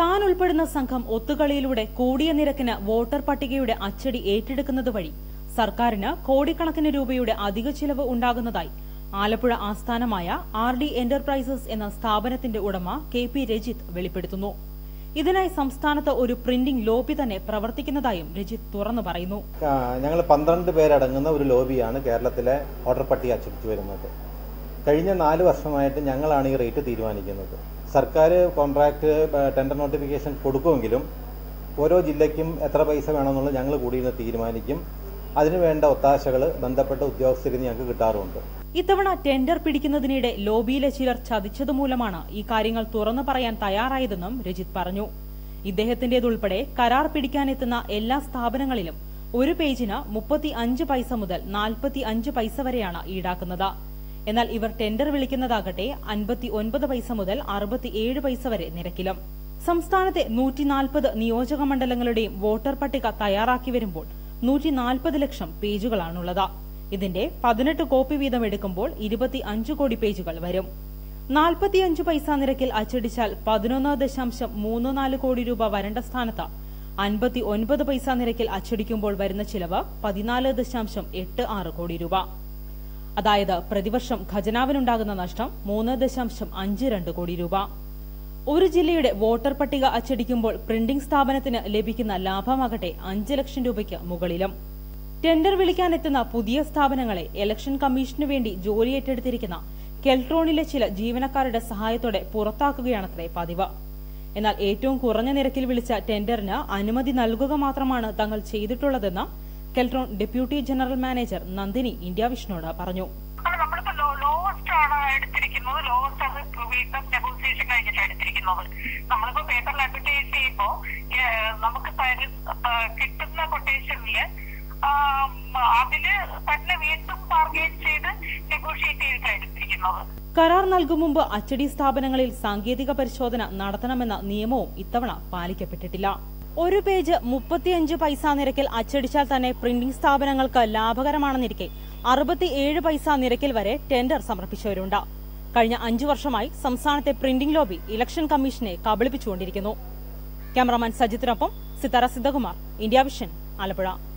താൻ ഉൾപ്പെടുന്ന സംഘം ഒത്തുകളിയിലൂടെ കൂടിയ നിരക്കിന് വോട്ടർ പട്ടികയുടെ അച്ചടി ഏറ്റെടുക്കുന്നത് വഴി സർക്കാരിന് കോടിക്കണക്കിന് രൂപയുടെ അധിക ചിലവ് ഉണ്ടാകുന്നതായി ആലപ്പുഴ ആസ്ഥാനമായ ആർ ഡി എന്റർപ്രൈസസ് എന്ന സ്ഥാപനത്തിന്റെ ഉടമ കെ പി രജിത് വെളിപ്പെടുത്തുന്നു ഇതിനായി സംസ്ഥാനത്ത് ഒരു പ്രിന്റിംഗ് ലോബി തന്നെ പ്രവർത്തിക്കുന്നതായും രജിത് തുറന്നു പറയുന്നു ഞങ്ങൾ പന്ത്രണ്ട് പേരടങ്ങുന്ന ഒരു ലോബിയാണ് കേരളത്തിലെ വോട്ടർ പട്ടിക അച്ചടിച്ചു വരുന്നത് കഴിഞ്ഞ നാല് വർഷമായിട്ട് ഞങ്ങളാണ് ഈ റേറ്റ് തീരുമാനിക്കുന്നത് സർക്കാർ കോൺട്രാക്ട് ടെൻഡർ നോട്ടിഫിക്കേഷൻ കൊടുക്കുമെങ്കിലും ഓരോ ജില്ലയ്ക്കും എത്ര പൈസ വേണമെന്നുള്ളത് ഞങ്ങൾ കൂടി ഇരുന്ന് തീരുമാനിക്കും അതിനുവേണ്ട ഒത്താശകൾ ബന്ധപ്പെട്ട ഉദ്യോഗസ്ഥരിൽ നിന്ന് ഞങ്ങൾക്ക് കിട്ടാറുമുണ്ട് ഇത്തവണ ടെൻഡർ പിടിക്കുന്നതിനിടെ ലോബിയിലെ ചിലർ ചതിച്ചതുമൂലമാണ് ഈ കാര്യങ്ങൾ തുറന്നു പറയാൻ തയ്യാറായതെന്നും രജിത് പറഞ്ഞു ഇദ്ദേഹത്തിന്റേതുൾപ്പെടെ കരാർ പിടിക്കാനെത്തുന്ന എല്ലാ സ്ഥാപനങ്ങളിലും ഒരു പേജിന് മുപ്പത്തി അഞ്ച് പൈസ മുതൽ നാൽപ്പത്തി അഞ്ച് പൈസ വരെയാണ് ഈടാക്കുന്നത് എന്നാൽ ഇവർ ടെൻഡർ വിളിക്കുന്നതാകട്ടെ അൻപത്തി ഒൻപത് പൈസ മുതൽ അറുപത്തിയേഴ് പൈസ വരെ നിരക്കിലും സംസ്ഥാനത്തെ നൂറ്റിനാൽപ്പത് നിയോജക മണ്ഡലങ്ങളുടെയും വോട്ടർ പട്ടിക തയ്യാറാക്കി വരുമ്പോൾ നൂറ്റിനാൽപ്പത് ലക്ഷം പേജുകളാണുള്ളത് ഇതിന്റെ പതിനെട്ട് കോപ്പി വീതം എടുക്കുമ്പോൾ ഇരുപത്തി അഞ്ച് കോടി പേജുകൾ വരും നാൽപ്പത്തിയഞ്ച് പൈസ നിരക്കിൽ അച്ചടിച്ചാൽ പതിനൊന്ന് ദശാംശം മൂന്ന് നാല് കോടി രൂപ വരേണ്ട സ്ഥാനത്ത് അൻപത്തി ഒൻപത് പൈസ നിരക്കിൽ അച്ചടിക്കുമ്പോൾ വരുന്ന ചിലവ് പതിനാല് ദശാംശം എട്ട് ആറ് കോടി രൂപ അതായത് പ്രതിവർഷം ഖജനാവിനുണ്ടാകുന്ന നഷ്ടം മൂന്ന് ദശാംശം അഞ്ച് രണ്ട് കോടി രൂപ ഒരു ജില്ലയുടെ വോട്ടർ പട്ടിക അച്ചടിക്കുമ്പോൾ പ്രിന്റിംഗ് സ്ഥാപനത്തിന് ലഭിക്കുന്ന ലാഭമാകട്ടെ അഞ്ച് ലക്ഷം രൂപയ്ക്ക് മുകളിലും ടെൻഡർ വിളിക്കാനെത്തുന്ന പുതിയ സ്ഥാപനങ്ങളെ ഇലക്ഷൻ കമ്മീഷനു വേണ്ടി ജോലി ഏറ്റെടുത്തിരിക്കുന്ന കെൽട്രോണിലെ ചില ജീവനക്കാരുടെ സഹായത്തോടെ പുറത്താക്കുകയാണത്രേ പതിവ് എന്നാൽ ഏറ്റവും കുറഞ്ഞ നിരക്കിൽ വിളിച്ച ടെൻഡറിന് അനുമതി നൽകുക മാത്രമാണ് തങ്ങൾ ചെയ്തിട്ടുള്ളതെന്ന് Keltron deputy general manager Nandini India വിഷ്ണുവോട് പറഞ്ഞു അത് നമ്മളിപ്പോ ലോവസ്റ്റ് ആണ് എടുത്തിരിക്കുന്നത് ലോവസ്റ്റ് അത് വീണ്ടും നെഗോസിയേഷൻ കഴിഞ്ഞിട്ട് എടുത്തിരിക്കുന്നത് നമ്മളിപ്പോ പേപ്പറിൽ അഡ്വർടൈസ് ചെയ്യുമ്പോ ഏഹ്, നമുക്ക് തരു- ആ, കിട്ടുന്ന കൊട്ടേഷനില് അതില് തന്നെ വീണ്ടും ബാർഗെയിൻ ചെയ്ത് നെഗോഷിയേറ്റ് ചെയ്തിട്ടാണ് എടുത്തിരിക്കുന്നത് കരാർ നൽകും മുമ്പ് അച്ചടി സ്ഥാപനങ്ങളിൽ സാങ്കേതിക പരിശോധന നടത്തണമെന്ന നിയമവും ഇത്തവണ പാലിക്കപ്പെട്ടിട്ടില്ല ഒരു പേജ് മുപ്പത്തിയഞ്ച് പൈസ നിരക്കിൽ അച്ചടിച്ചാൽ തന്നെ പ്രിന്റിംഗ് സ്ഥാപനങ്ങൾക്ക് ലാഭകരമാണെന്നിരിക്കെ അറുപത്തിയേഴ് പൈസ നിരക്കിൽ വരെ ടെൻഡർ സമർപ്പിച്ചവരുണ്ട് കഴിഞ്ഞ അഞ്ചു വർഷമായി സംസ്ഥാനത്തെ പ്രിന്റിംഗ് ലോബി ഇലക്ഷൻ കമ്മീഷനെ കബളിപ്പിച്ചുകൊണ്ടിരിക്കുന്നു ക്യാമറാമാൻ സജിത്തിനൊപ്പം സിതാര സിദ്ധകുമാർ ഇന്ത്യ വിഷൻ ആലപ്പുഴ